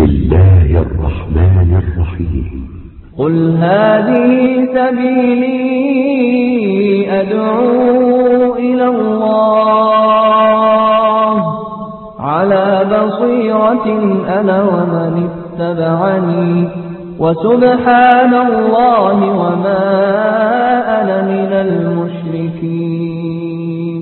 الله الرحمن الرحيم قل هذه سبيلي أدعو إلى الله على بصيرة أنا ومن اتبعني وسبحان الله وما أنا من المشركين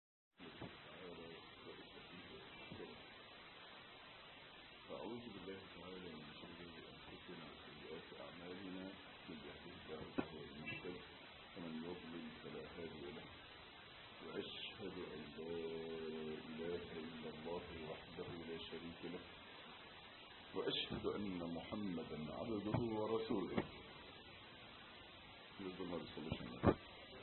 أعوذ بالله تعالى من شرور أنفسنا وسيئات أعمالنا من يهده الله فهو المهتد ومن يضلل فلا هادي له وأشهد أن لا إله إلا الله وحده لا شريك له وأشهد أن محمدا عبده ورسوله يرضى الله بصلاة الله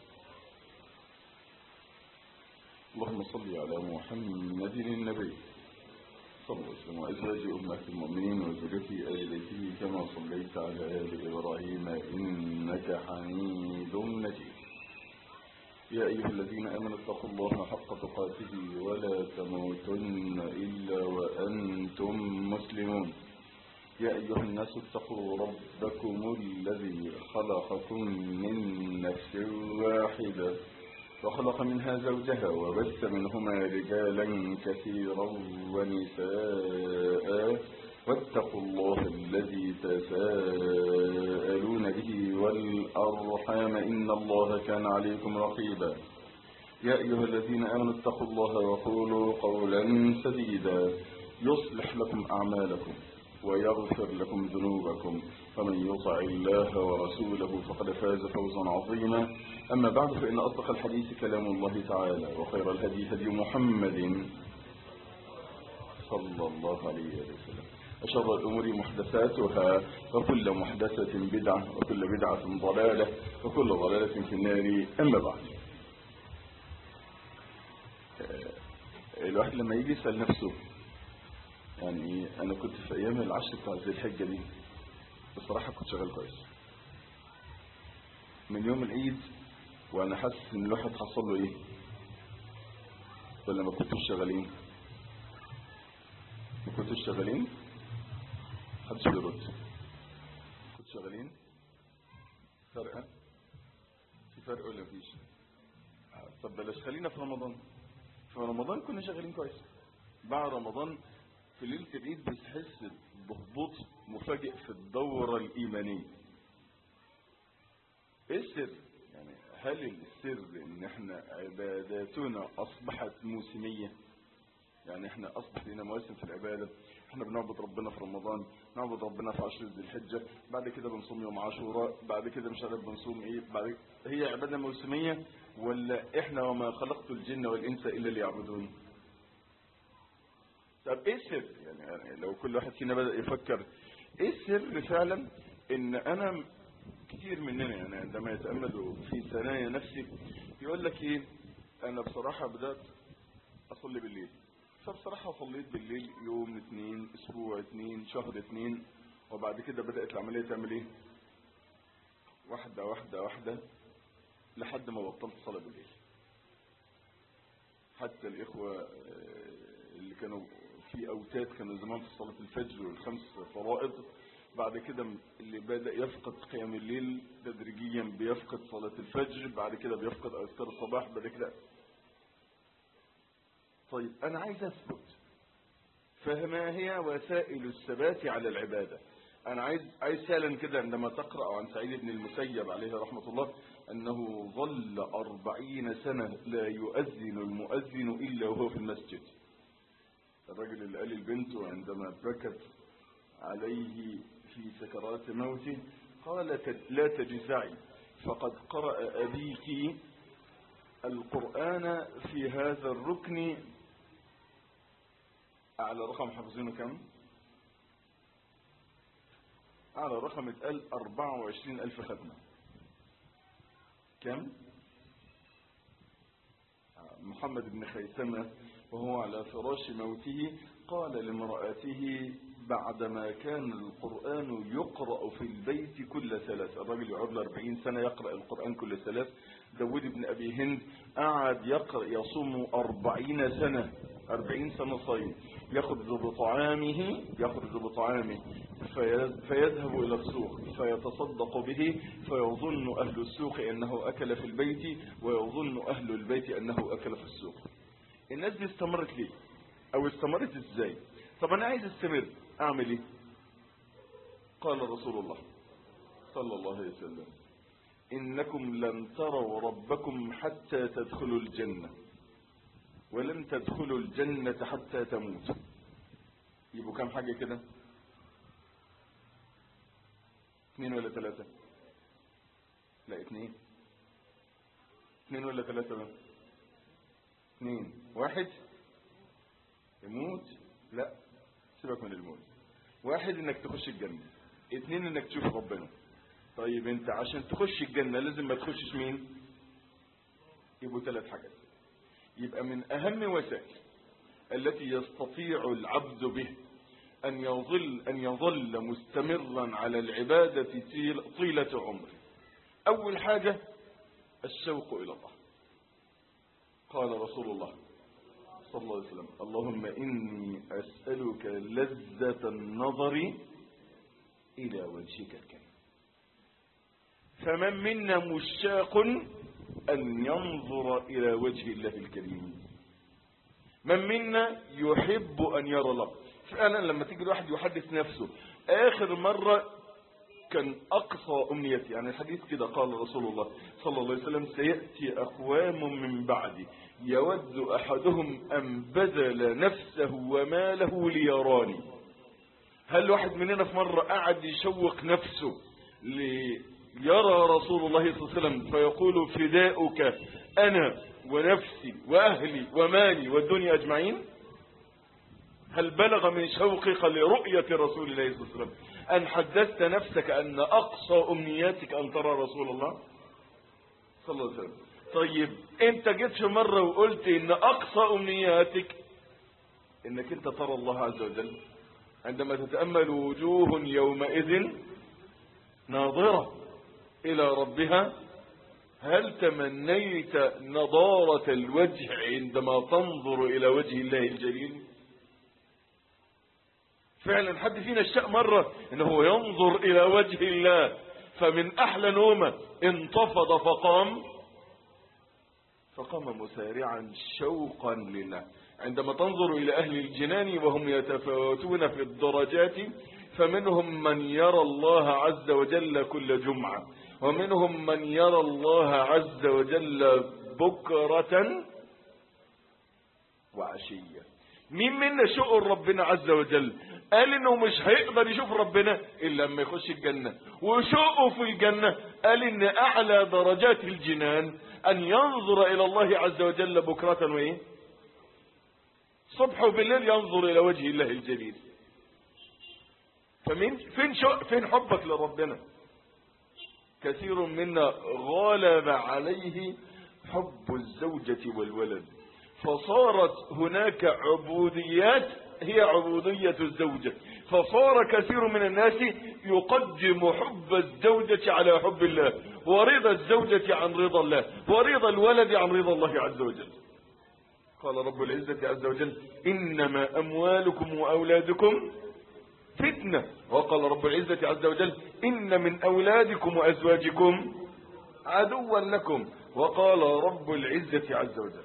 اللهم صل على محمد النبي صلى الله عليه وسلم وأزواج أمهات المؤمنين وزوجته آل بيته كما صليت على آل إبراهيم إنك حميد مجيد يا أيها الذين آمنوا اتقوا الله حق تقاته ولا تموتن إلا وأنتم مسلمون يا أيها الناس اتقوا ربكم الذي خلقكم من نفس واحدة وخلق منها زوجها وبث منهما رجالا كثيرا ونساء واتقوا الله الذي تساءلون به والأرحام إن الله كان عليكم رقيبا يا أيها الذين آمنوا اتقوا الله وقولوا قولا سديدا يصلح لكم أعمالكم ويغفر لكم ذنوبكم ومن يطع الله ورسوله فقد فاز فوزا عظيما أما بعد فإن أصدق الحديث كلام الله تعالى وخير الهدي هدي محمد صلى الله عليه وسلم أشر الأمور محدثاتها وكل محدثة بدعة وكل بدعة ضلالة وكل ضلالة في النار أما بعد الواحد لما يجي يسأل نفسه يعني أنا كنت في أيام العشر بتاع ذي الحجة دي بصراحة كنت شغال كويس من يوم العيد وأنا حاسس إن الواحد حصل له إيه ولا ما كنتوش شغالين ما كنتوش شغالين محدش بيرد كنتوا شغالين فرقة في فرق ولا مفيش طب بلاش خلينا في رمضان في رمضان كنا شغالين كويس بعد رمضان في ليلة العيد بتحس بهبوط مفاجئ في الدورة الإيمانية ايه السر يعني هل السر ان احنا عباداتنا اصبحت موسمية يعني احنا اصبح لنا مواسم في العبادة احنا بنعبد ربنا في رمضان نعبد ربنا في عشر ذي الحجة بعد كده بنصوم يوم عاشوراء بعد كده مش عارف بنصوم ايه بعد هي عبادة موسمية ولا احنا وما خلقت الجن والانس الا ليعبدون طب ايه السر يعني لو كل واحد فينا بدأ يفكر ايه السر فعلا ان انا كتير مننا يعني عندما يتأملوا في ثنايا نفسي يقول لك ايه انا بصراحة بدأت اصلي بالليل فبصراحة صليت بالليل يوم اتنين اسبوع اتنين شهر اتنين وبعد كده بدأت العملية تعمل ايه واحدة واحدة واحدة لحد ما بطلت صلاة بالليل حتى الإخوة اللي كانوا في أوتاد كانوا زمان في صلاة الفجر والخمس فرائض بعد كده اللي بدأ يفقد قيام الليل تدريجيا بيفقد صلاة الفجر بعد كده بيفقد أذكار الصباح بعد كده طيب أنا عايز أثبت فما هي وسائل الثبات على العبادة أنا عايز عايز فعلا كده عندما تقرأ عن سعيد بن المسيب عليه رحمة الله أنه ظل أربعين سنة لا يؤذن المؤذن إلا وهو في المسجد الرجل اللي قال لبنته عندما بكت عليه في سكرات موته قالت لا تجزعي فقد قرأ أبيك القرآن في هذا الركن أعلى رقم حافظينه كم أعلى رقم اتقال 24 ألف ختمة كم محمد بن خيثمة وهو على فراش موته قال لامرأته بعدما كان القرآن يقرأ في البيت كل ثلاث الرجل يقعد له 40 سنة يقرأ القرآن كل ثلاث داود بن أبي هند قعد يقرأ يصوم 40 سنة 40 سنة صايم يخرج بطعامه يخرج بطعامه في- فيذهب إلى السوق فيتصدق به فيظن أهل السوق أنه أكل في البيت ويظن أهل البيت أنه أكل في السوق الناس دي استمرت ليه أو استمرت إزاي طب أنا عايز استمر أعمل إيه قال رسول الله صلى الله عليه وسلم إنكم لن تروا ربكم حتى تدخلوا الجنة ولن تدخلوا الجنة حتى تموتوا يبقوا كام حاجة كده اثنين ولا ثلاثة لا اثنين اثنين ولا ثلاثة بقى اثنين واحد يموت لا سيبك من الموت واحد انك تخش الجنة اثنين انك تشوف ربنا طيب انت عشان تخش الجنة لازم ما تخشش مين يبقوا ثلاث حاجات يبقى من اهم وسائل التي يستطيع العبد به ان يظل ان يظل مستمرا على العبادة طيل- طيلة عمره اول حاجة الشوق الى الله قال رسول الله صلى الله عليه وسلم اللهم اني اسألك لذة النظر الى وجهك الكريم فمن منا مشتاق أن ينظر إلى وجه الله الكريم من منا يحب أن يرى الله فعلا لما تيجي الواحد يحدث نفسه آخر مرة كان أقصى أمنيتي يعني الحديث كده قال رسول الله صلى الله عليه وسلم سيأتي أقوام من بعدي يود أحدهم أن بذل نفسه وماله ليراني هل واحد مننا في مرة قعد يشوق نفسه ليرى رسول الله صلى الله عليه وسلم فيقول فداؤك أنا ونفسي وأهلي ومالي والدنيا أجمعين هل بلغ من شوقك لرؤية رسول الله صلى الله عليه وسلم أن حدثت نفسك أن أقصى أمنياتك أن ترى رسول الله صلى الله عليه وسلم طيب انت جيت في مرة وقلت ان اقصى امنياتك انك انت ترى الله عز وجل عندما تتأمل وجوه يومئذ ناظرة إلى ربها هل تمنيت نضارة الوجه عندما تنظر إلى وجه الله الجليل فعلا حد فينا اشتاق مرة انه ينظر الى وجه الله فمن احلى نومه انتفض فقام فقام مسارعا شوقا لله عندما تنظر الى اهل الجنان وهم يتفاوتون في الدرجات فمنهم من يرى الله عز وجل كل جمعة ومنهم من يرى الله عز وجل بكرة وعشية مين منا شؤر ربنا عز وجل قال انه مش هيقدر يشوف ربنا الا لما يخش الجنة وشوقه في الجنة قال ان اعلى درجات الجنان ان ينظر الى الله عز وجل بكرة وايه صبح وبالليل ينظر الى وجه الله الجليل فمين فين شو فين حبك لربنا كثير منا غالب عليه حب الزوجة والولد فصارت هناك عبوديات هي عبودية الزوجة فصار كثير من الناس يقدم حب الزوجة على حب الله ورضا الزوجة عن رضا الله ورضا الولد عن رضا الله عز وجل قال رب العزة عز وجل إنما أموالكم وأولادكم فتنة وقال رب العزة عز وجل إن من أولادكم وأزواجكم عدوا لكم وقال رب العزة عز وجل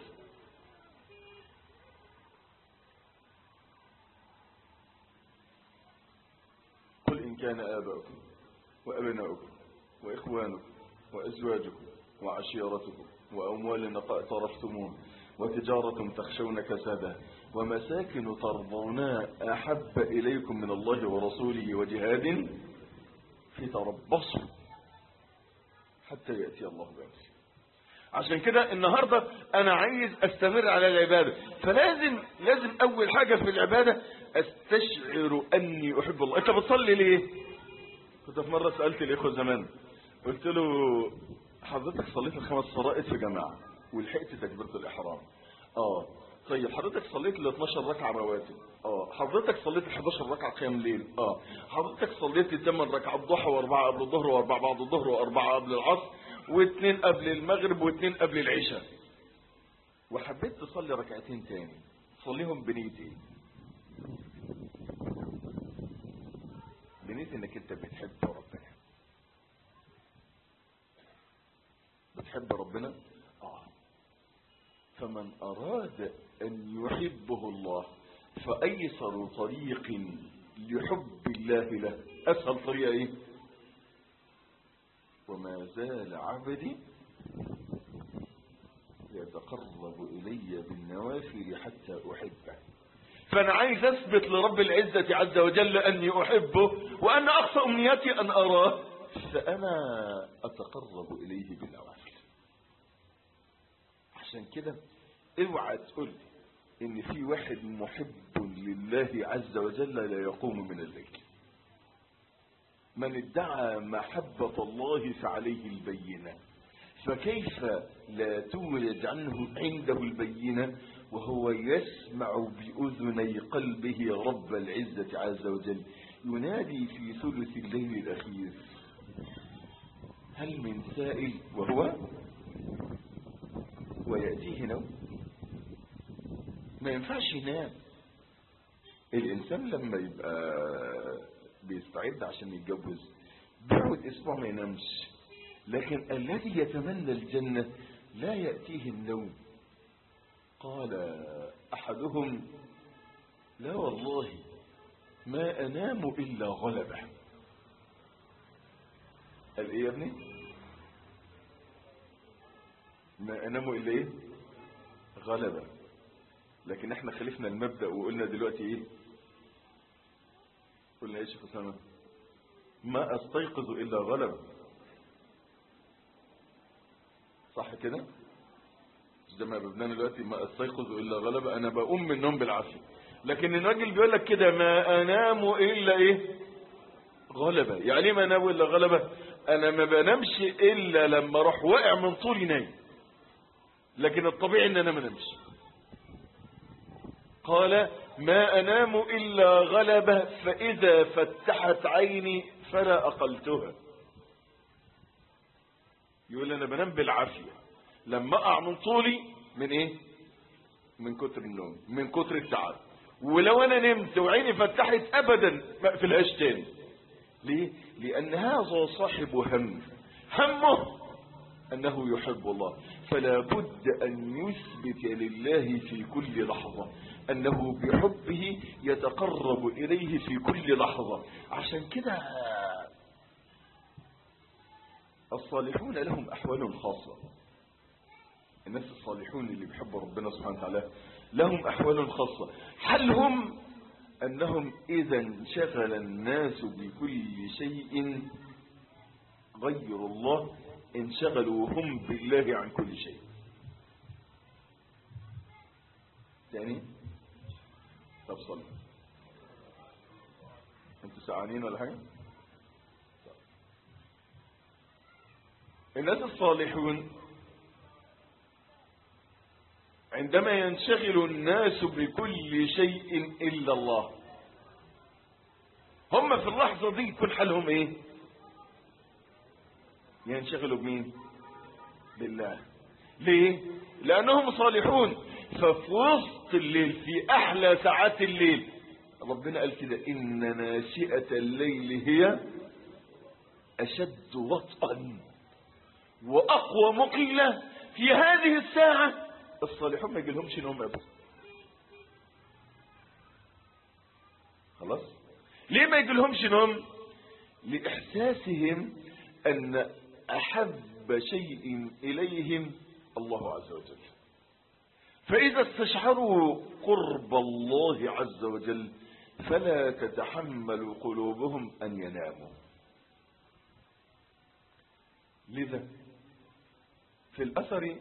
قل إن كان آباؤكم وأبناؤكم وإخوانكم وأزواجكم وعشيرتكم وأموال اقترفتموها وتجارة تخشون كسادها ومساكن ترضونها أحب إليكم من الله ورسوله وجهاد في تربصوا حتى يأتي الله بأمره عشان كده النهاردة أنا عايز أستمر على العبادة فلازم لازم أول حاجة في العبادة أستشعر أني أحب الله أنت بتصلي ليه كنت في مرة سألت الإخوة زمان قلت له حضرتك صليت الخمس فرائض في جماعة ولحقت تكبيرة الإحرام اه طيب حضرتك صليت ال 12 ركعة رواتب اه حضرتك صليت ال 11 ركعة قيام ليل اه حضرتك صليت الثمان ركعات ضحى واربعة قبل الظهر واربعة بعد الظهر واربعة قبل العصر واثنين قبل المغرب واثنين قبل العشاء وحبيت تصلي ركعتين تاني تصليهم بنية ايه انك انت بتحب ربنا بتحب ربنا اه فمن اراد ان يحبه الله فايسر طريق لحب الله له اسهل طريقه ايه وما زال عبدي يتقرب الي بالنوافل حتى احبه فانا عايز اثبت لرب العزة عز وجل اني احبه وان اقصى امنياتي ان اراه فانا اتقرب اليه بالنوافل عشان كده اوعى تقول ان في واحد محب لله عز وجل لا يقوم من الليل من ادعى محبة الله فعليه البينة فكيف لا تولد عنه عنده البينة وهو يسمع بأذني قلبه رب العزة عز وجل ينادي في ثلث الليل الأخير هل من سائل وهو ويأتيه نوم ما ينفعش ينام الإنسان لما يبقى بيستعد عشان يتجوز بيقعد أسبوع ما ينامش لكن الذي يتمنى الجنة لا يأتيه النوم قال أحدهم لا والله ما أنام إلا غلبة قال إيه يا ابني ما أنام إلا إيه غلبة لكن احنا خلفنا المبدأ وقلنا دلوقتي إيه قلنا إيه شيخ أسامة ما أستيقظ إلا غلبة صح كده زي ما ببنان دلوقتي ما استيقظ الا غلبة انا بقوم من النوم بالعافية لكن الراجل بيقول لك كده ما انام الا ايه غلبة يعني ما انام الا غلبة انا ما بنامش الا لما اروح واقع من طولي نايم لكن الطبيعي ان انا ما انامش قال ما انام الا غلبة فاذا فتحت عيني فلا اقلتها يقول انا بنام بالعافية لما اقع من طولي من ايه من كتر النوم من كتر التعب ولو انا نمت وعيني فتحت ابدا ما اقفلهاش تاني ليه لان هذا صاحب هم همه انه يحب الله فلا بد ان يثبت لله في كل لحظة انه بحبه يتقرب اليه في كل لحظة عشان كده الصالحون لهم احوال خاصة الناس الصالحون اللي بيحبوا ربنا سبحانه وتعالى لهم احوال خاصة حلهم انهم اذا انشغل الناس بكل شيء غير الله انشغلوا هم بالله عن كل شيء تاني طب صلي انتوا سعانين ولا حاجة الناس الصالحون عندما ينشغل الناس بكل شيء إلا الله هم في اللحظة دي يكون حالهم ايه ينشغلوا بمين بالله ليه لأنهم صالحون ففي وسط الليل في أحلى ساعات الليل ربنا قال كده إن ناشئة الليل هي أشد وطئا وأقوى مقيلة في هذه الساعة الصالحون ما يجيلهمش نوم ابدا خلاص ليه ما يجيلهمش نوم لاحساسهم ان احب شيء اليهم الله عز وجل فاذا استشعروا قرب الله عز وجل فلا تتحمل قلوبهم ان يناموا لذا في الاثر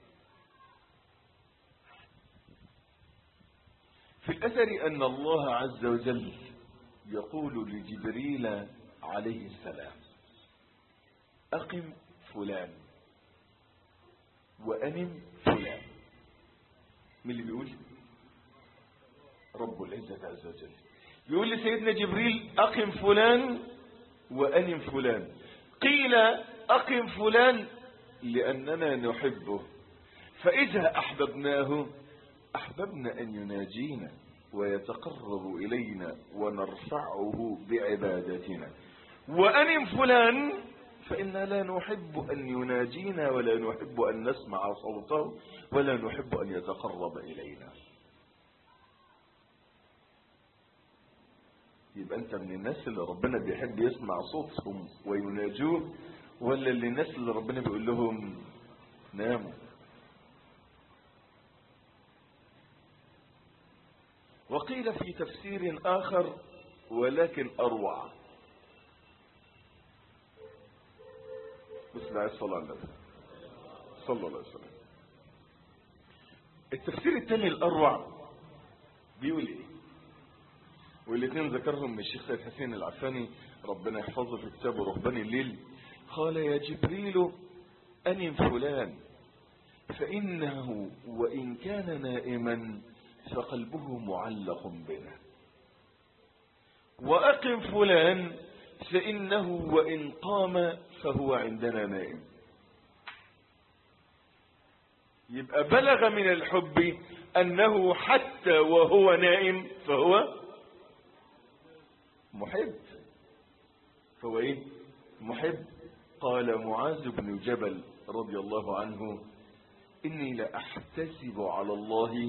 في الأثر أن الله عز وجل يقول لجبريل عليه السلام أقم فلان وأنم فلان من اللي بيقول رب العزة عز وجل يقول لسيدنا جبريل أقم فلان وأنم فلان قيل أقم فلان لأننا نحبه فإذا أحببناه أحببنا أن يناجينا ويتقرب إلينا ونرفعه بعبادتنا وأن فلان فإنا لا نحب أن يناجينا ولا نحب أن نسمع صوته ولا نحب أن يتقرب إلينا يبقى أنت من الناس اللي ربنا بيحب يسمع صوتهم ويناجوه ولا اللي الناس اللي ربنا بيقول لهم ناموا وقيل في تفسير آخر ولكن أروع بسم الله الصلاة على النبي صلى الله عليه وسلم التفسير الثاني الأروع بيقول إيه والاثنين ذكرهم من الشيخ سيد حسين العفاني ربنا يحفظه في كتابه رهبان الليل قال يا جبريل أنم فلان فإنه وإن كان نائما فقلبه معلق بنا وأقم فلان فإنه وإن قام فهو عندنا نائم يبقى بلغ من الحب أنه حتى وهو نائم فهو محب فهو ايه محب قال معاذ بن جبل رضي الله عنه إني لأحتسب على الله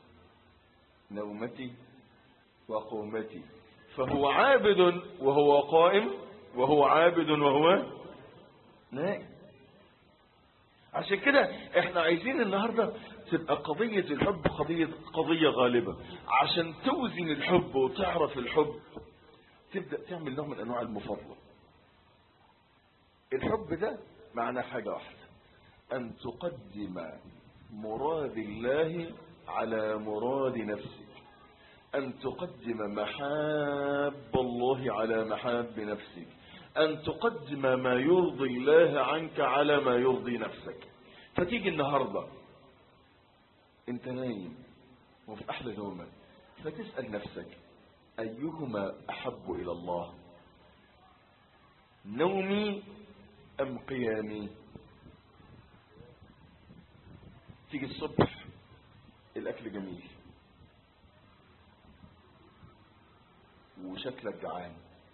نومتي وقومتي فهو عابد وهو قائم وهو عابد وهو نائم عشان كده احنا عايزين النهاردة تبقى قضية الحب قضية قضية غالبة عشان توزن الحب وتعرف الحب تبدأ تعمل نوع من انواع المفضل الحب ده معناه حاجة واحدة ان تقدم مراد الله على مراد نفسك أن تقدم محاب الله على محاب نفسك أن تقدم ما يرضي الله عنك على ما يرضي نفسك فتيجي النهاردة انت نايم وفي أحلى نومة فتسأل نفسك أيهما أحب إلى الله نومي أم قيامي تيجي الصبح الأكل جميل وشكلك جعان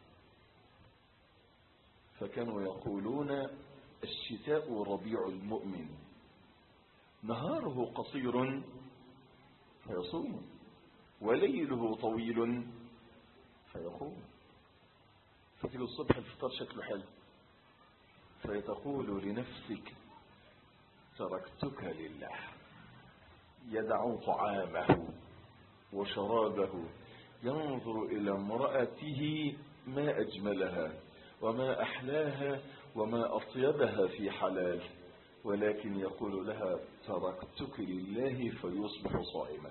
فكانوا يقولون الشتاء ربيع المؤمن نهاره قصير فيصوم وليله طويل فيقوم فتيجي الصبح الفطار شكله حلو فيتقول لنفسك تركتك لله يدع طعامه وشرابه ينظر إلى امرأته ما أجملها وما أحلاها وما أطيبها في حلال ولكن يقول لها تركتك لله فيصبح صائما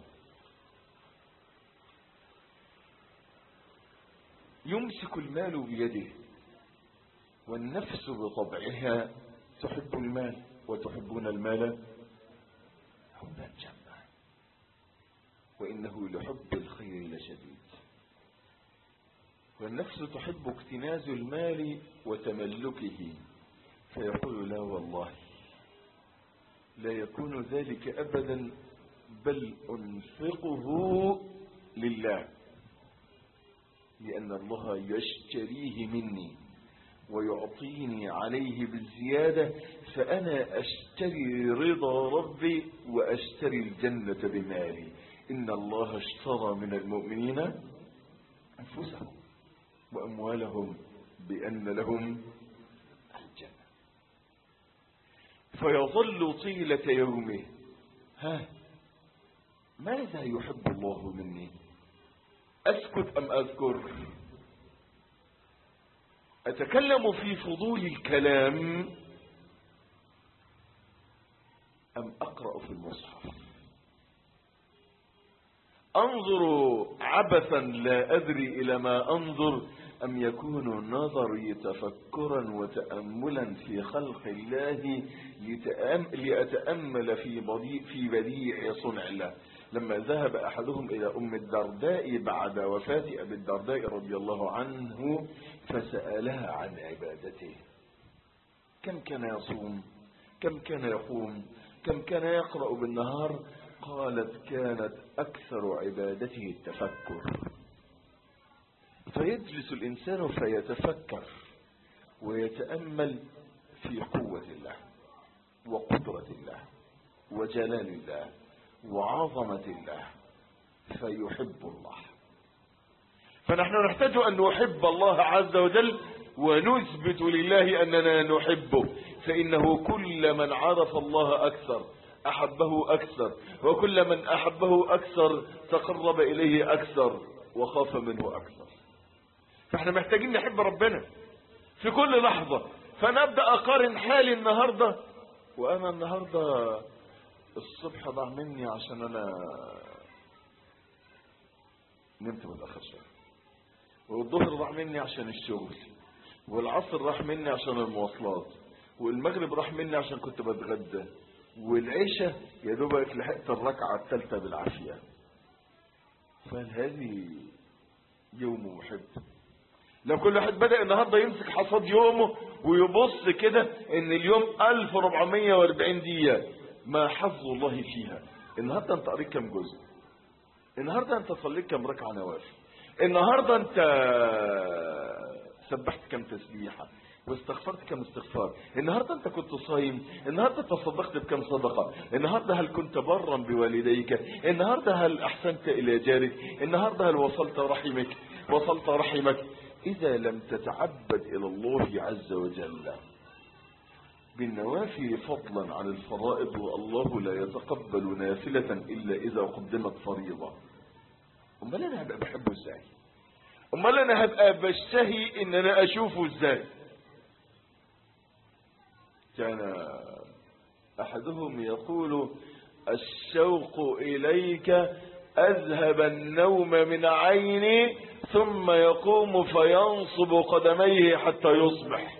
يمسك المال بيده والنفس بطبعها تحب المال وتحبون المال حبا جما وإنه لحب الخير لشديد والنفس تحب اكتناز المال وتملكه فيقول لا والله لا يكون ذلك أبدا بل أنفقه لله لأن الله يشتريه مني ويعطيني عليه بالزيادة فأنا أشتري رضا ربي وأشتري الجنة بمالي إن الله اشترى من المؤمنين أنفسهم وأموالهم بأن لهم الجنة فيظل طيلة يومه ها ماذا يحب الله مني أسكت أم أذكر أتكلم في فضول الكلام أم أقرأ في المصحف أنظر عبثا لا أدري إلى ما أنظر أم يكون نظري تفكرا وتأملا في خلق الله لتأم لأتأمل في بديع, في بديع صنع الله لما ذهب أحدهم إلى أم الدرداء بعد وفاة أبي الدرداء رضي الله عنه فسألها عن عبادته كم كان يصوم كم كان يقوم كم كان يقرأ بالنهار قالت كانت أكثر عبادته التفكر فيجلس الإنسان فيتفكر ويتأمل في قوة الله وقدرة الله وجلال الله وعظمة الله فيحب الله فنحن نحتاج أن نحب الله عز وجل ونثبت لله أننا نحبه فإنه كل من عرف الله أكثر أحبه أكثر وكل من أحبه أكثر تقرب إليه أكثر وخاف منه أكثر فاحنا محتاجين نحب ربنا في كل لحظة فنبدأ أقارن حالي النهاردة وأنا النهاردة الصبح ضاع مني عشان أنا نمت متأخر شوية والظهر ضاع مني عشان الشغل والعصر راح مني عشان المواصلات والمغرب راح مني عشان كنت بتغدى والعشاء يا دوبك لحقت الركعة الثالثة بالعافية فهل هذه يوم محب لو كل واحد بدأ النهاردة يمسك حصاد يومه ويبص كده ان اليوم 1440 دقيقة ما حظ الله فيها النهاردة انت قريت كم جزء النهاردة انت صليت كم ركعة نوافل النهاردة انت سبحت كم تسبيحة واستغفرت كم استغفار النهاردة انت كنت صايم النهاردة تصدقت بكم صدقة النهاردة هل كنت برا بوالديك النهاردة هل احسنت الى جارك النهاردة هل وصلت رحمك وصلت رحمك اذا لم تتعبد الى الله عز وجل بالنوافل فضلا عن الفرائض والله لا يتقبل نافلة الا اذا قدمت فريضة امال انا هبقى بحبه ازاي امال انا هبقى بشتهي ان انا اشوفه ازاي كان احدهم يقول الشوق اليك اذهب النوم من عيني ثم يقوم فينصب قدميه حتى يصبح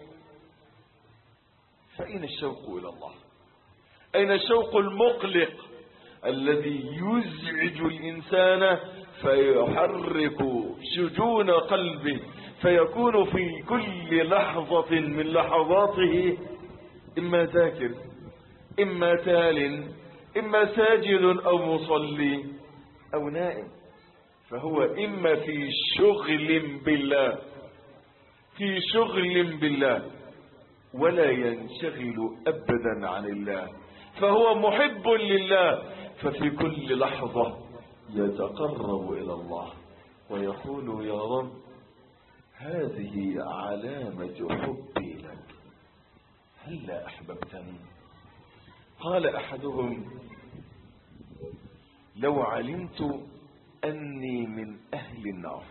فاين الشوق الى الله اين الشوق المقلق الذي يزعج الانسان فيحرك شجون قلبه فيكون في كل لحظة من لحظاته إما ذاكر إما تال إما ساجد أو مصلي أو نائم فهو إما في شغل بالله في شغل بالله ولا ينشغل أبدا عن الله فهو محب لله ففي كل لحظة يتقرب إلى الله ويقول يا رب هذه علامة حبي لك هلا أحببتني قال أحدهم لو علمت أني من أهل النار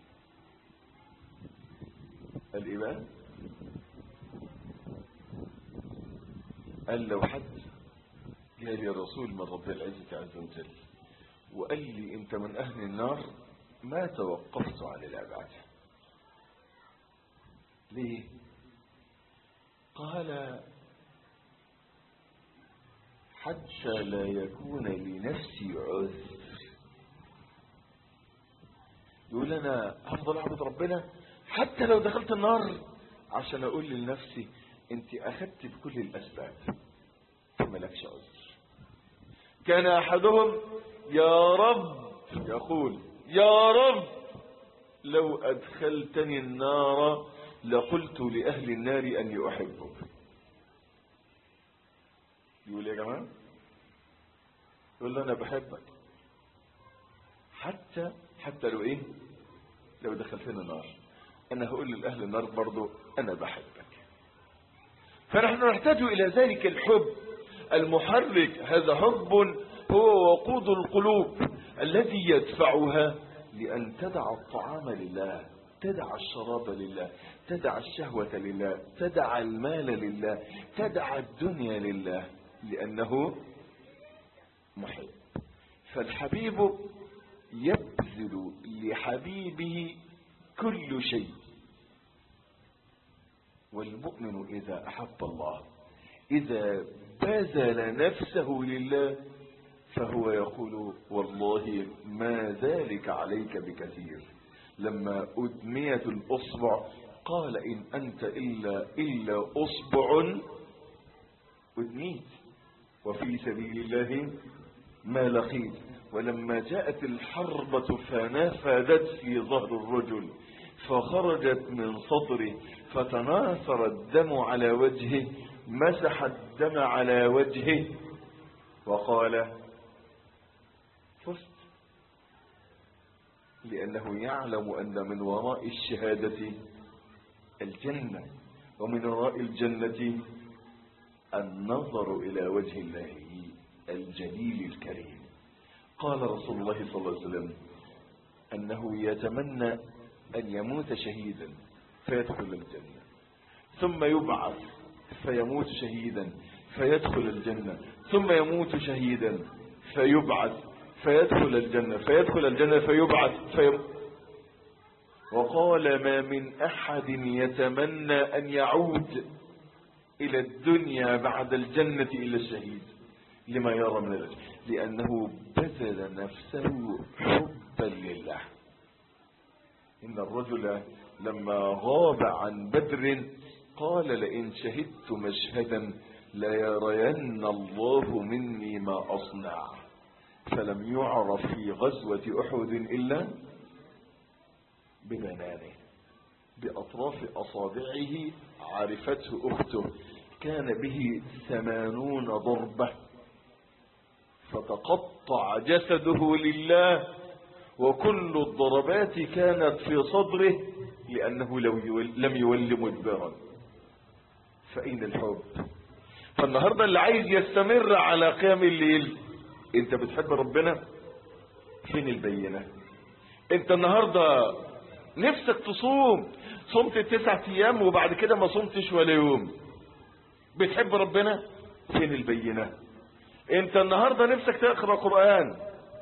الإيمان قال لو حد قال يا رسول من رب العزة عز وجل وقال لي انت من اهل النار ما توقفت عن العبادة ليه قال حتى لا يكون لنفسي عذر يقول انا هفضل اعبد ربنا حتى لو دخلت النار عشان اقول لنفسي انت اخذت بكل الاسباب فملكش عذر كان احدهم يا رب يقول يا رب لو ادخلتني النار لقلت لاهل النار اني احبك يقول يا جماعه يقول له انا بحبك حتى حتى لو ايه لو دخلتني النار انا هقول لاهل النار برضو انا بحبك فنحن نحتاج الى ذلك الحب المحرك هذا حب هو وقود القلوب الذي يدفعها لأن تدع الطعام لله تدع الشراب لله تدع الشهوة لله تدع المال لله تدع الدنيا لله لأنه محب فالحبيب يبذل لحبيبه كل شيء والمؤمن إذا أحب الله إذا بذل نفسه لله فهو يقول والله ما ذلك عليك بكثير لما أدميت الأصبع قال إن أنت إلا, إلا أصبع أدميت وفي سبيل الله ما لقيت ولما جاءت الحربة فنفذت في ظهر الرجل فخرجت من صدره فتناثر الدم على وجهه مسح الدم على وجهه وقال فزت لأنه يعلم أن من وراء الشهادة الجنة ومن وراء الجنة النظر إلى وجه الله الجليل الكريم قال رسول الله صلى الله عليه وسلم أنه يتمنى أن يموت شهيدا فيدخل الجنة ثم يبعث فيموت شهيدا فيدخل الجنة ثم يموت شهيدا فيبعث فيدخل الجنة فيدخل الجنة فيبعث في وقال ما من أحد يتمنى أن يعود إلى الدنيا بعد الجنة إلى الشهيد لما يرى من الأجل لأنه بذل نفسه حبا لله إن الرجل لما غاب عن بدر قال لئن شهدت مشهدا ليرين الله مني ما أصنع فلم يعرف في غزوة أحد إلا ببنانه بأطراف أصابعه عرفته أخته كان به ثمانون ضربة فتقطع جسده لله وكل الضربات كانت في صدره لأنه لو يول لم يول مدبرا فأين الحب فالنهاردة اللي عايز يستمر على قيام الليل انت بتحب ربنا فين البينة انت النهاردة نفسك تصوم صمت التسع ايام وبعد كده ما صمتش ولا يوم بتحب ربنا فين البينة انت النهاردة نفسك تقرأ قرآن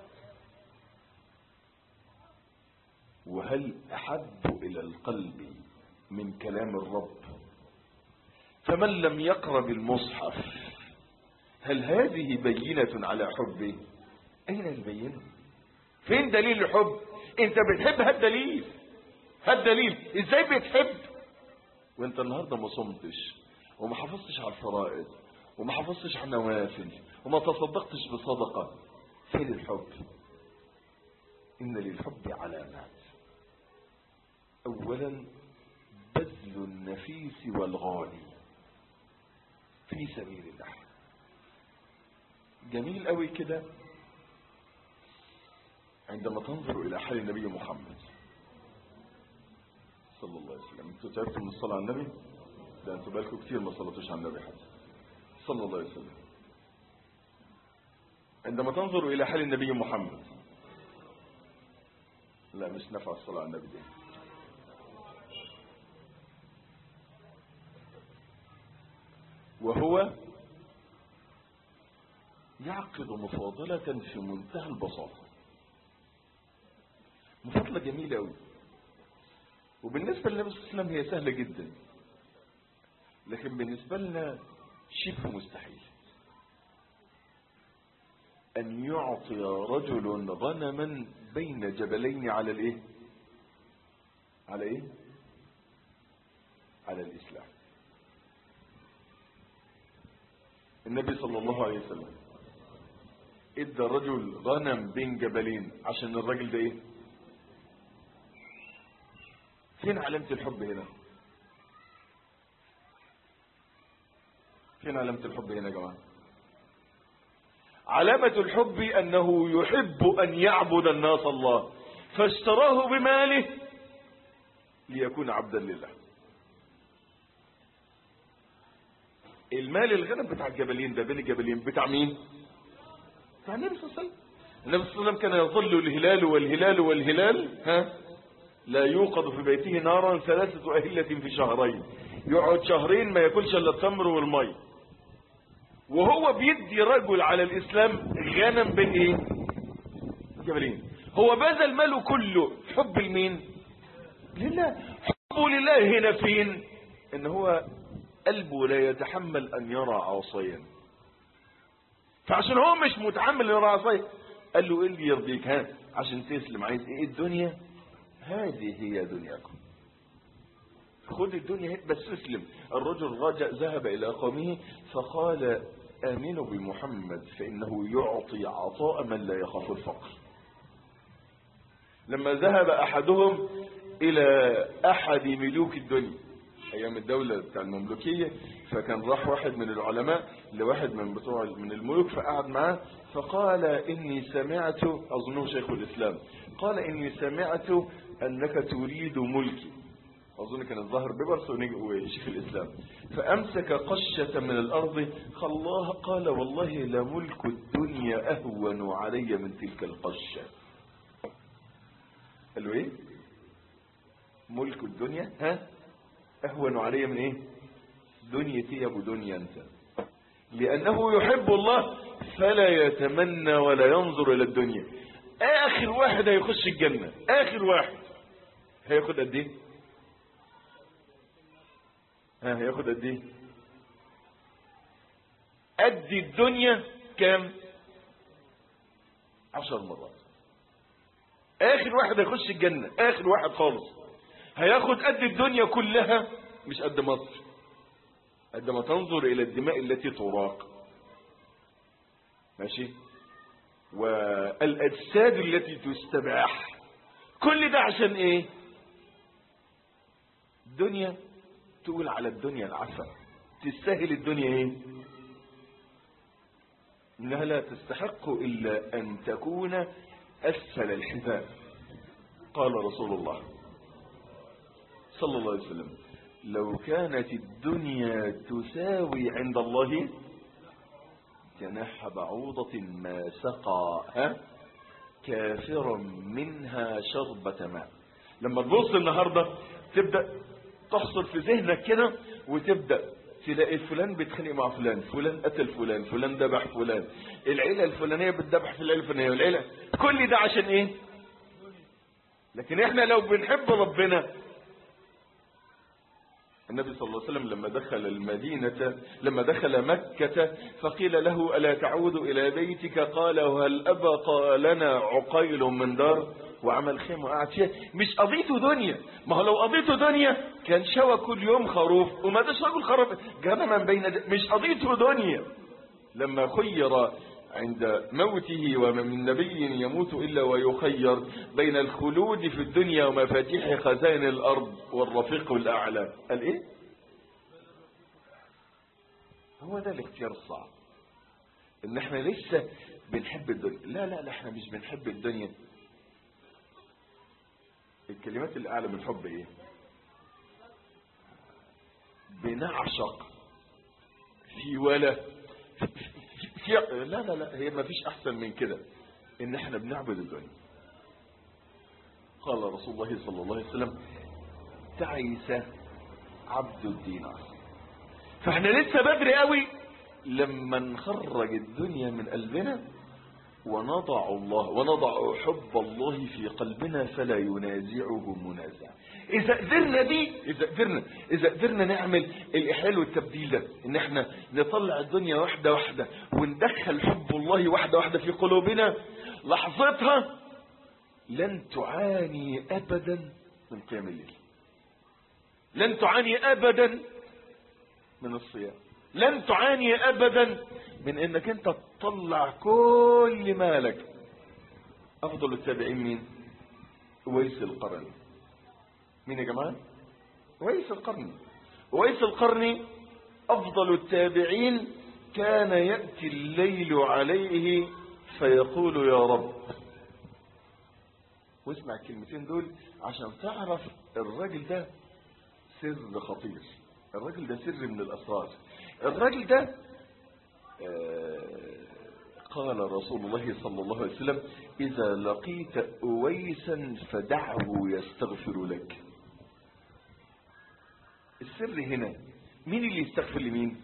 وهل احب الى القلب من كلام الرب فمن لم يقرأ بالمصحف هل هذه بينة على حبه اين البينة فين دليل الحب انت بتحب هالدليل هالدليل ازاي بتحب وانت النهاردة ما صمتش وما حافظتش على الفرائض وما حافظتش على النوافل وما تصدقتش بصدقة فين الحب ان للحب علامات اولا بذل النفيس والغالي في سبيل الله جميل قوي كده عندما تنظر الى حال النبي محمد صلى الله عليه وسلم انتوا تعبتوا من الصلاة على النبي ده انتوا بالكم كتير ما صلتوش على النبي حتى صلى الله عليه وسلم عندما تنظر الى حال النبي محمد لا مش نفع الصلاة على النبي دي وهو يعقد مفاضلة في منتهى البساطة مفاضلة جميلة أوي وبالنسبة للنبي صلى الله عليه وسلم هي سهلة جدا لكن بالنسبة لنا شبه مستحيل أن يعطي رجل غنما بين جبلين على الإيه على إيه على الإسلام النبي صلى الله عليه وسلم ادى رجل غنم بين جبلين عشان الراجل ده ايه فين علامة الحب هنا فين علامة الحب هنا يا جماعة علامة الحب انه يحب ان يعبد الناس الله فاشتراه بماله ليكون عبدا لله المال الغنم بتاع الجبلين ده بين الجبلين بتاع مين بتاع النبي صلى الله عليه وسلم النبي صلى الله عليه وسلم كان يظل الهلال والهلال والهلال ها لا يوقد في بيته نارا ثلاثة أهلة في شهرين يقعد شهرين ما ياكلش الا التمر والمي وهو بيدي رجل على الإسلام غنم بين ايه جبلين هو بذل ماله كله حب لمين لله حبه لله هنا فين ان هو قلبه لا يتحمل ان يرى عصيا فعشان هو مش متحمل يرى عصيا قال له ايه اللي يرضيك ها عشان تسلم عايز ايه الدنيا هذه هي دنياكم خد الدنيا بس اسلم الرجل رجع ذهب الى قومه فقال آمنوا بمحمد فإنه يعطي عطاء من لا يخاف الفقر لما ذهب أحدهم إلى أحد ملوك الدنيا أيام الدولة بتاع المملوكية فكان راح واحد من العلماء لواحد من بتوع من الملوك فقعد معاه فقال إني سمعت أظنه شيخ الإسلام قال إني سمعت أنك تريد ملكي أظن كان الظاهر ببرس وشيخ الإسلام فأمسك قشة من الأرض خلاها قال والله لملك الدنيا أهون علي من تلك القشة قال له إيه ملك الدنيا ها أهون علي من إيه دنيتي يا أبو دنيا أنت لأنه يحب الله فلا يتمنى ولا ينظر إلى الدنيا آخر واحد هيخش الجنة آخر واحد هياخد قد إيه ها هياخد قد ايه قد الدنيا كام عشر مرات اخر واحد هيخش الجنة اخر واحد خالص هياخد قد الدنيا كلها مش قد مصر قد ما تنظر الى الدماء التي تراق ماشي والاجساد التي تستباح كل ده عشان ايه الدنيا تقول على الدنيا العسل تستاهل الدنيا ايه انها لا تستحق الا ان تكون اسفل الحذاء قال رسول الله صلى الله عليه وسلم لو كانت الدنيا تساوي عند الله جناح بعوضة ما سقى ها كافرا منها شربة ماء لما تبص النهاردة تبدأ تحصل في ذهنك كده وتبدأ تلاقي فلان بيتخانق مع فلان فلان قتل فلان فلان ذبح فلان العيلة الفلانية بتذبح في العيلة الفلانية والعيلة كل ده عشان ايه لكن احنا لو بنحب ربنا النبي صلى الله عليه وسلم لما دخل المدينة لما دخل مكة فقيل له ألا تعود إلى بيتك قال وهل أبقى لنا عقيل من دار وعمل خيمة وقعد فيها مش قضيته دنيا ما هو لو قضيته دنيا كان شوى كل يوم خروف وما داش رجل خروف جمما بين د... مش قضيته دنيا لما خير عند موته وما من نبي يموت إلا ويخير بين الخلود في الدنيا ومفاتيح خزائن الأرض والرفيق الأعلى قال إيه هو ده الاختيار الصعب ان احنا لسه بنحب الدنيا لا لا لا احنا مش بنحب الدنيا الكلمات اللي اعلى من الحب ايه بنعشق في ولا في في لا لا لا هي ما فيش احسن من كده ان احنا بنعبد الدنيا قال رسول الله صلى الله عليه وسلم تعيس عبد الدينار فاحنا لسه بدري قوي لما نخرج الدنيا من قلبنا ونضع الله ونضع حب الله في قلبنا فلا ينازعه منازع اذا قدرنا دي اذا قدرنا اذا قدرنا نعمل الاحلال والتبديل ده ان احنا نطلع الدنيا واحده واحده وندخل حب الله واحده واحده في قلوبنا لحظتها لن تعاني ابدا من قيام الليل لن تعاني ابدا من الصيام لن تعاني ابدا من انك انت تطلع كل مالك افضل التابعين مين ويس القرن مين يا جماعة ويس القرن ويس القرن افضل التابعين كان يأتي الليل عليه فيقول يا رب واسمع الكلمتين دول عشان تعرف الراجل ده سر خطير الراجل ده سر من الاسرار الراجل ده آه قال رسول الله صلى الله عليه وسلم إذا لقيت أويسا فدعه يستغفر لك السر هنا مين اللي يستغفر لمين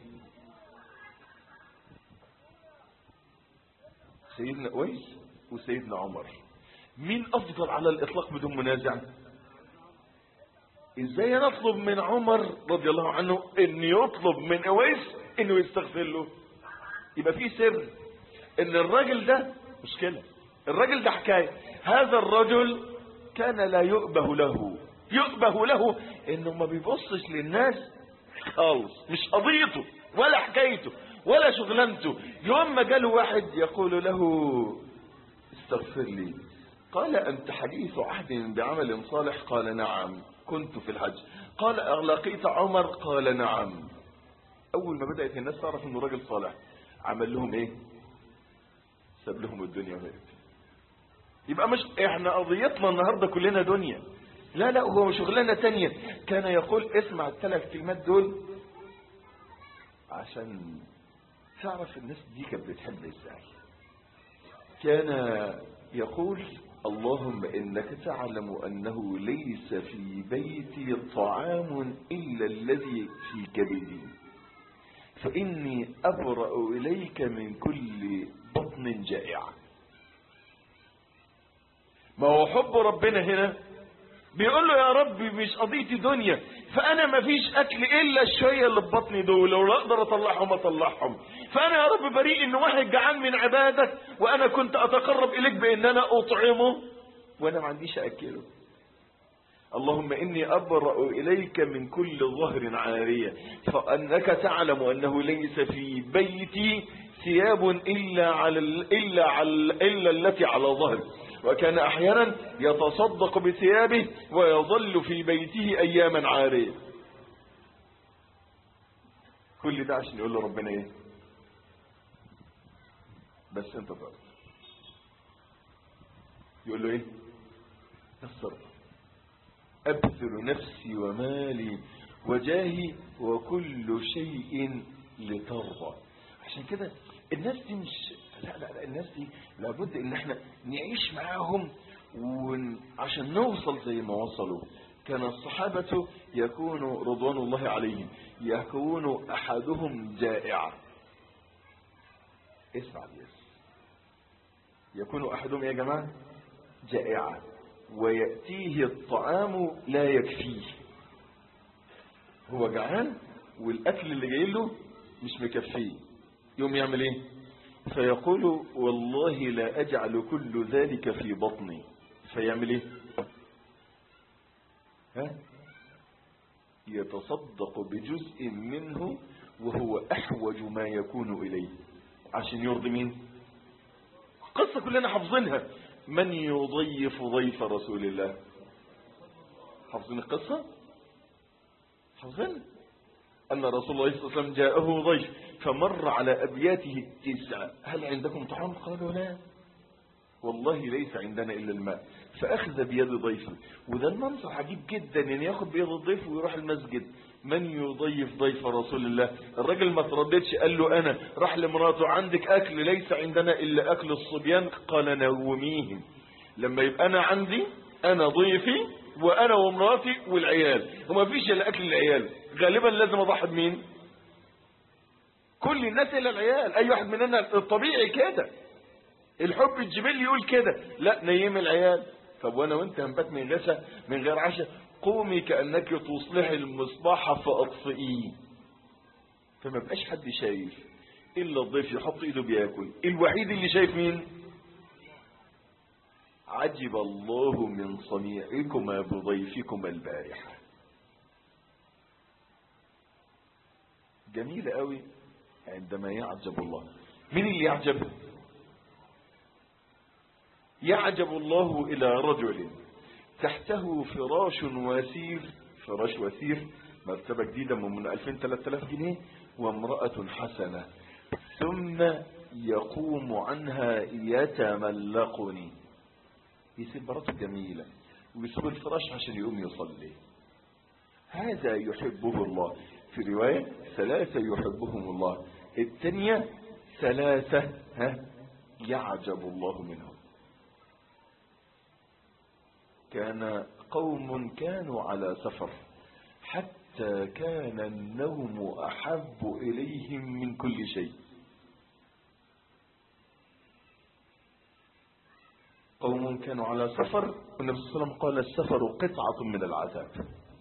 سيدنا أويس وسيدنا عمر مين أفضل على الإطلاق بدون منازع ازاي نطلب من عمر رضي الله عنه ان يطلب من اويس انه يستغفر له يبقى في سر ان الراجل ده مشكلة الراجل ده حكاية هذا الرجل كان لا يؤبه له يؤبه له انه ما بيبصش للناس خالص مش قضيته ولا حكايته ولا شغلانته يوم ما جاله واحد يقول له استغفر لي قال أنت حديث عهد بعمل صالح قال نعم كنت في الحج قال لقيت عمر قال نعم أول ما بدأت الناس تعرف أنه راجل صالح عمل لهم إيه ساب لهم الدنيا وهيت يبقى مش احنا قضيتنا النهاردة كلنا دنيا لا لا هو شغلانة تانية كان يقول اسمع الثلاث كلمات دول عشان تعرف الناس دي كانت بتحب ازاي كان يقول اللهم انك تعلم انه ليس في بيتي طعام الا الذي في كبدي فاني ابرأ اليك من كل بطن جائع ما هو حب ربنا هنا بيقول له يا رب مش قضيتي دنيا فانا ما فيش اكل الا الشويه اللي في بطني دول لو اقدر اطلعهم اطلعهم فانا يا رب بريء ان واحد جعان من عبادك وانا كنت اتقرب اليك بان انا اطعمه وانا ما عنديش اكله اللهم اني ابرأ اليك من كل ظهر عارية فانك تعلم انه ليس في بيتي ثياب الا على الا على الا التي على ظهري وكان احيانا يتصدق بثيابه ويظل في بيته اياما عارية كل ده عشان يقول له ربنا ايه بس انت تعرف يقول له ايه نصر ابذل نفسي ومالي وجاهي وكل شيء لترضى عشان كده الناس دي مش لا لا لا الناس دي لابد ان احنا نعيش معاهم وعشان نوصل زي ما وصلوا كان الصحابة يكون رضوان الله عليهم يكون احدهم جائعا اسمع بيس يكون احدهم يا جماعة جائعا ويأتيه الطعام لا يكفيه هو جعان والاكل اللي جاي له مش مكفيه يوم يعمل ايه فيقول والله لا اجعل كل ذلك في بطني فيعمل ايه ها يتصدق بجزء منه وهو احوج ما يكون اليه عشان يرضي مين قصة كلنا حافظينها من يضيف ضيف رسول الله حافظين القصة حافظين أن رسول الله صلى الله عليه وسلم جاءه ضيف فمر على أبياته التسعة هل عندكم طعام قالوا لا والله ليس عندنا إلا الماء فأخذ بيد ضيفه وده المنظر عجيب جدا يعني ياخد بيد الضيف ويروح المسجد من يضيف ضيف رسول الله الراجل ما ترددش قال له أنا راح لمراته عندك أكل ليس عندنا إلا أكل الصبيان قال نوميهم لما يبقى أنا عندي أنا ضيفي وأنا ومراتي والعيال وما فيش إلا أكل العيال غالبا لازم أضحي بمين كل الناس إلا العيال أي واحد مننا الطبيعي كده الحب الجبلي يقول كده لا نيم العيال طب وانا وانت هنبات من غسى من غير عشاء قومي كأنك تصلحي المصباح فأطفئيه فما بقاش حد شايف إلا الضيف يحط إيده بياكل الوحيد اللي شايف مين عجب الله من صنيعكما بضيفكما البارحة جميل قوي عندما يعجب الله مين اللي يعجب يعجب الله إلى رجل تحته فراش وسير فراش وسير مرتبة جديدة من 2000-3000 جنيه وامرأة حسنة ثم يقوم عنها يتملقني يسيب مراته جميلة ويسيب الفراش عشان يقوم يصلي هذا يحبه الله في رواية ثلاثة يحبهم الله الثانية ثلاثة ها يعجب الله منهم كان قوم كانوا على سفر حتى كان النوم أحب إليهم من كل شيء قوم كانوا على سفر والنبي صلى الله عليه وسلم قال السفر قطعة من العذاب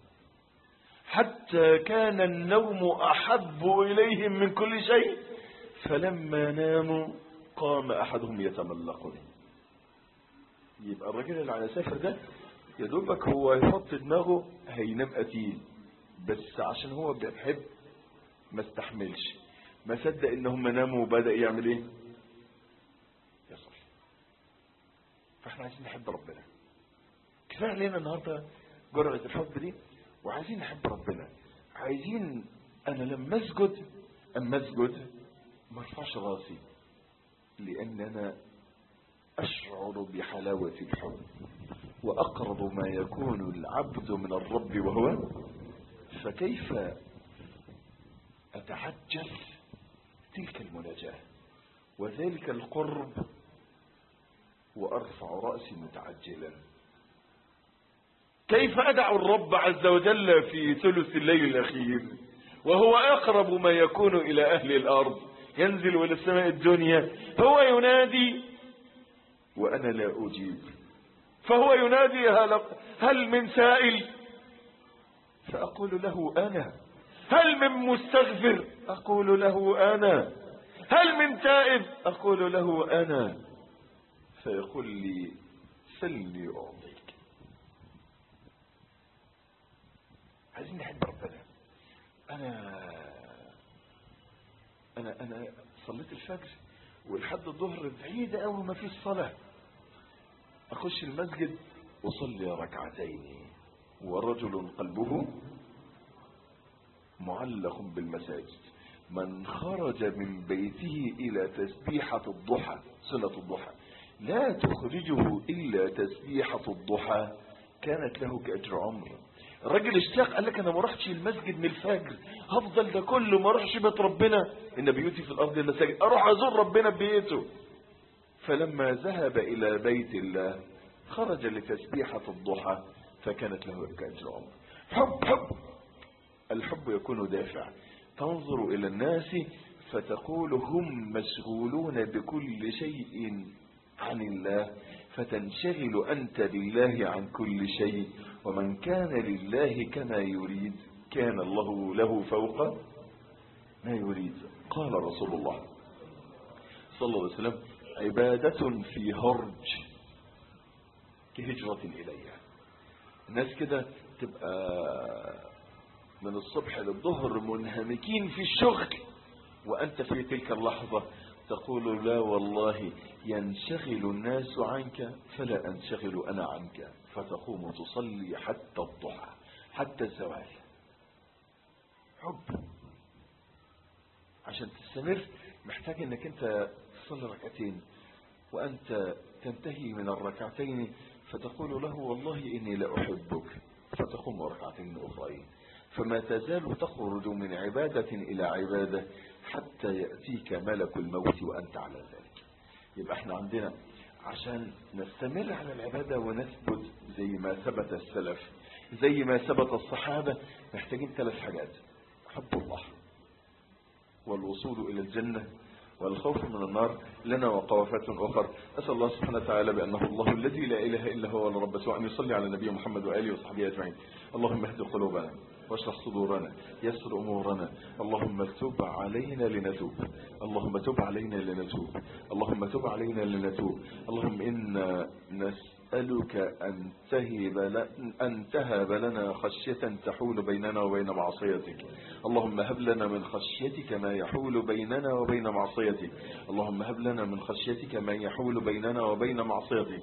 حتى كان النوم أحب إليهم من كل شيء فلما ناموا قام أحدهم يتملقني يبقى الراجل اللي على سافر ده يا دوبك هو يحط دماغه هينام قتيل بس عشان هو بيحب ما استحملش ما صدق ان هم ناموا وبدأ يعمل ايه يصلي فاحنا عايزين نحب ربنا كفايه علينا النهارده جرعه الحب دي وعايزين نحب ربنا عايزين انا لما اسجد اما اسجد ما ارفعش راسي لان انا اشعر بحلاوه الحب واقرب ما يكون العبد من الرب وهو فكيف اتعجل تلك المناجاه وذلك القرب وارفع راسي متعجلا كيف ادع الرب عز وجل في ثلث الليل الاخير وهو اقرب ما يكون الى اهل الارض ينزل الى السماء الدنيا هو ينادي وانا لا اجيب فهو ينادي هل, هل من سائل فاقول له انا هل من مستغفر اقول له انا هل من تائب اقول له انا فيقول لي سلني اعطيك عايزين نحب ربنا انا انا انا صليت الفجر ولحد الظهر بعيدة قوي ما فيش صلاة اخش المسجد اصلي ركعتين ورجل قلبه معلق بالمساجد من خرج من بيته الى تسبيحة الضحى صلة الضحى لا تخرجه الا تسبيحة الضحى كانت له كاجر عمر الراجل اشتاق قال لك انا ما رحتش المسجد من الفجر هفضل ده كله ما اروحش بيت ربنا ان بيوتي في الارض المساجد اروح ازور ربنا ببيته فلما ذهب الى بيت الله خرج لتسبيحة الضحى فكانت له كأجر عمر حب حب الحب يكون دافع تنظر الى الناس فتقول هم مشغولون بكل شيء عن الله فتنشغل أنت لله عن كل شيء ومن كان لله كما يريد كان الله له فوق ما يريد قال رسول الله صلى الله عليه وسلم عبادة في هرج كهجرة إليها الناس كده تبقى من الصبح للظهر منهمكين في الشغل وأنت في تلك اللحظة تقول لا والله ينشغل الناس عنك فلا أنشغل أنا عنك فتقوم تصلي حتى الضحى حتى الزوال حب عشان تستمر محتاج انك انت تصلي ركعتين وانت تنتهي من الركعتين فتقول له والله اني لاحبك فتقوم ركعتين اخرين فما تزال تخرج من عبادة الى عبادة حتى يأتيك ملك الموت وانت على ذلك يبقى احنا عندنا عشان نستمر على العبادة ونثبت زي ما ثبت السلف زي ما ثبت الصحابة محتاجين ثلاث حاجات حب الله والوصول إلى الجنة والخوف من النار لنا وقوافات أخر أسأل الله سبحانه وتعالى بأنه الله الذي لا إله إلا هو الرب سواء أن يصلي على النبي محمد وآله وصحبه أجمعين اللهم اهد قلوبنا واشرح صدورنا يسر أمورنا اللهم تب علينا لنتوب اللهم تب علينا لنتوب اللهم تب علينا لنتوب اللهم إنا نسألك أن تهب, أن تهب لنا خشية تحول بيننا وبين معصيتك اللهم هب لنا من خشيتك ما يحول بيننا وبين معصيتك اللهم هب لنا من خشيتك ما يحول بيننا وبين معصيتك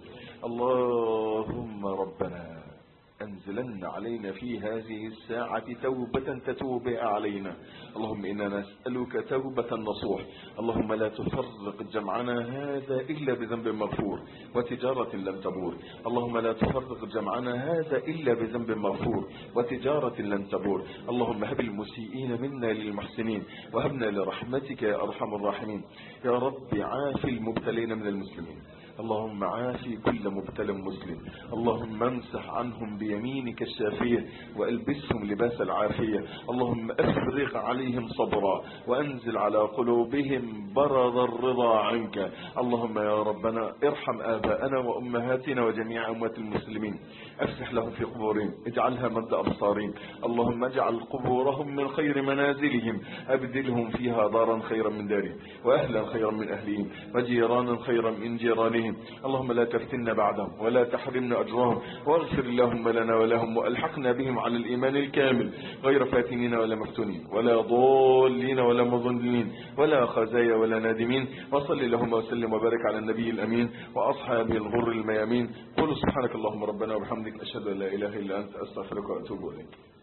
اللهم ربنا أنزلن علينا في هذه الساعة توبة تتوب بها علينا اللهم إنا نسألك توبة نصوح اللهم لا تفرق جمعنا هذا إلا بذنب مغفور وتجارة لم تبور اللهم لا تفرق جمعنا هذا إلا بذنب مغفور وتجارة لم تبور اللهم هب المسيئين منا للمحسنين وهبنا لرحمتك يا أرحم الراحمين يا رب عافي المبتلين من المسلمين اللهم عافي كل مبتلى مسلم اللهم امسح عنهم بيمينك الشافية والبسهم لباس العافية اللهم افرغ عليهم صبرا وانزل على قلوبهم برد الرضا عنك اللهم يا ربنا ارحم آباءنا وأمهاتنا وجميع أموات المسلمين افسح لهم في قبورهم اجعلها مد أبصارهم اللهم اجعل قبورهم من خير منازلهم أبدلهم فيها دارا خيرا من دارهم وأهلا خيرا من أهلهم وجيرانا خيرا من جيرانهم بهم اللهم لا تفتنا بعدهم ولا تحرمنا أجرهم واغفر اللهم لنا ولهم وألحقنا بهم على الإيمان الكامل غير فاتنين ولا مفتونين ولا ضالين ولا مضلين ولا خزايا ولا نادمين وصل اللهم وسلم وبارك على النبي الأمين وأصحابه الغر الميامين قل سبحانك اللهم ربنا وبحمدك أشهد أن لا إله إلا أنت أستغفرك وأتوب إليك